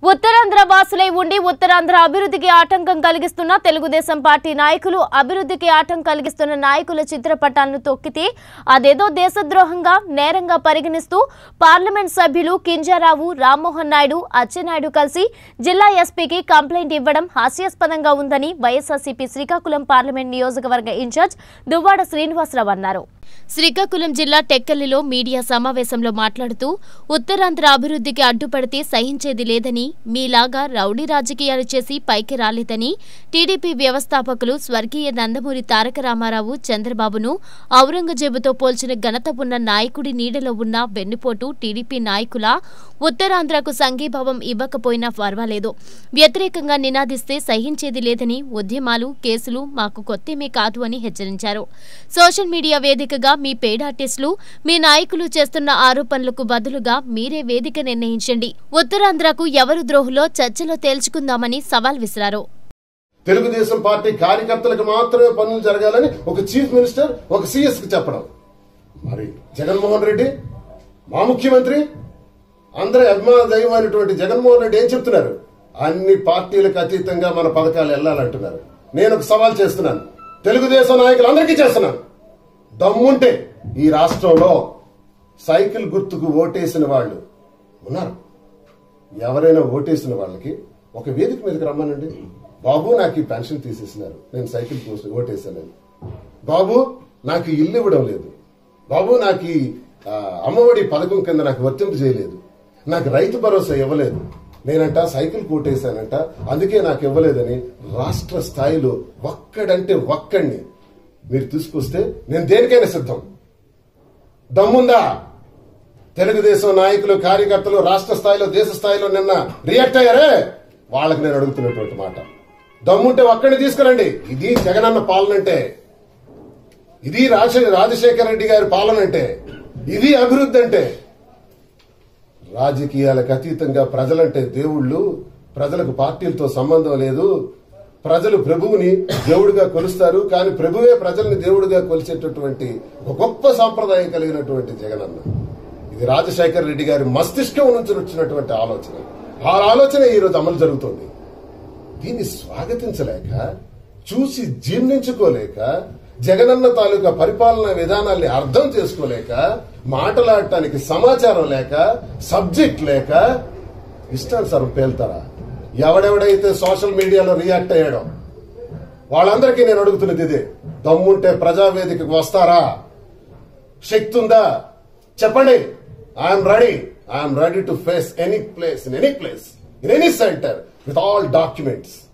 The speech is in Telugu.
ఉత్తరాంధ్ర వాసులై ఉండి ఉత్తరాంధ్ర అభివృద్ధికి ఆటంకం కలిగిస్తున్న తెలుగుదేశం పార్టీ నాయకులు అభివృద్ధికి ఆటంకం కలిగిస్తున్న నాయకుల చిత్రపటాలను తొక్కితే అదేదో దేశద్రోహంగా నేరంగా పరిగణిస్తూ పార్లమెంట్ సభ్యులు కింజారావు రామ్మోహన్ నాయుడు అచ్చెన్నాయుడు కలిసి జిల్లా ఎస్పీకి కంప్లైంట్ ఇవ్వడం హాస్యాస్పదంగా ఉందని వైఎస్ఆర్సీపీ శ్రీకాకుళం పార్లమెంట్ నియోజకవర్గ ఇన్ఛార్జ్ దువ్వాడ శ్రీనివాసరావు అన్నారు శ్రీకాకుళం జిల్లా టెక్కలిలో మీడియా సమావేశంలో మాట్లాడుతూ ఉత్తరాంధ్ర అభివృద్ధికి అడ్డుపడితే సహించేది లేదని మీలాగా రౌడీ రాజకీయాలు చేసి పైకి రాలేదని టీడీపీ వ్యవస్థాపకులు స్వర్గీయ నందమూరి తారక రామారావు చంద్రబాబును ఔరంగజేబుతో పోల్చిన ఘనత ఉన్న నాయకుడి నీడలో ఉన్న వెన్నుపోటు టీడీపీ నాయకుల ఉత్తరాంధ్రకు సంఘీభావం ఇవ్వకపోయినా పర్వాలేదు వ్యతిరేకంగా నినాదిస్తే సహించేది లేదని ఉద్యమాలు కేసులు మాకు కొత్తేమీ కాదు అని హెచ్చరించారు సోషల్ మీడియా వేదికగా మీ పేడ్ ఆర్టిస్టులు మీ నాయకులు చేస్తున్న ఆరోపణలకు బదులుగా మీరే వేదిక నిర్ణయించండి ఉత్తరాంధ్రకు ఎవరు ద్రోహులో చర్చలో తేల్చుకుందామని సవాల్ విసిరారు తెలుగుదేశం పార్టీ కార్యకర్తలకు మాత్రమే పనులు జరగాలని ఒక చీఫ్ మినిస్టర్ ఒక సీఎస్ కి చెప్పడం మరి జగన్మోహన్ రెడ్డి మా ముఖ్యమంత్రి అందరి అభిమాన దైవం అయినటువంటి జగన్మోహన్ రెడ్డి ఏం చెప్తున్నారు అన్ని పార్టీలకు అతీతంగా మన పథకాలు వెళ్ళాలంటున్నారు నేను ఒక సవాల్ చేస్తున్నాను తెలుగుదేశం నాయకులందరికీ చేస్తున్నాను దమ్ముంటే ఈ రాష్ట్రంలో సైకిల్ గుర్తుకు ఓటేసిన వాళ్ళు ఉన్నారు ఎవరైనా ఓటేసిన వాళ్ళకి ఒక వేదిక మీదకి రమ్మనండి బాబు నాకు ఈ పెన్షన్ తీసేసినారు నేను సైకిల్ కోసం ఓటేసానని బాబు నాకు ఈ ఇల్లు ఇవ్వడం లేదు బాబు నాకు ఈ ఆ, అమ్మఒడి పథకం కింద నాకు వర్తింపు చేయలేదు నాకు రైతు భరోసా ఇవ్వలేదు నేనంట సైకిల్ కోటేశానంట అందుకే నాకు ఇవ్వలేదని రాష్ట్ర స్థాయిలో ఒక్కడంటే ఒక్కడిని మీరు తీసుకొస్తే నేను దేనికైనా సిద్ధం దమ్ముందా తెలుగుదేశం నాయకులు కార్యకర్తలు రాష్ట్ర స్థాయిలో దేశ స్థాయిలో నిన్న రియాక్ట్ అయ్యారే వాళ్ళకి నేను అడుగుతున్నటువంటి మాట దమ్ముంటే ఒక్కడిని తీసుకురండి ఇది జగనన్న పాలన అంటే ఇది రాజ రాజశేఖర రెడ్డి గారి పాలన అంటే ఇది అభివృద్ధి అంటే రాజకీయాలకు అతీతంగా ప్రజలంటే దేవుళ్ళు ప్రజలకు పార్టీలతో సంబంధం లేదు ప్రజలు ప్రభువుని దేవుడిగా కొలుస్తారు కానీ ప్రభువే ప్రజల్ని దేవుడిగా కొలిచేటటువంటి ఒక గొప్ప సాంప్రదాయం కలిగినటువంటి జగనన్న ఇది రాజశేఖర రెడ్డి గారి మస్తిష్కం నుంచి వచ్చినటువంటి ఆలోచన ఆ ఆలోచన ఈ రోజు అమలు జరుగుతోంది దీన్ని స్వాగతించలేక చూసి జీర్ణించుకోలేక జగనన్న తాలూకా పరిపాలన విధానాల్ని అర్థం చేసుకోలేక మాట్లాడటానికి సమాచారం లేక సబ్జెక్ట్ లేక ఇష్టానుసారం పేల్తారా ఎవడెవడైతే సోషల్ మీడియాలో రియాక్ట్ అయ్యాడో వాళ్ళందరికీ నేను అడుగుతున్నది ఇదే దమ్ముంటే ప్రజావేదికకు వస్తారా శక్తి ఉందా చెప్పండి I'm ready I'm ready to face any place in any place in any centre with all documents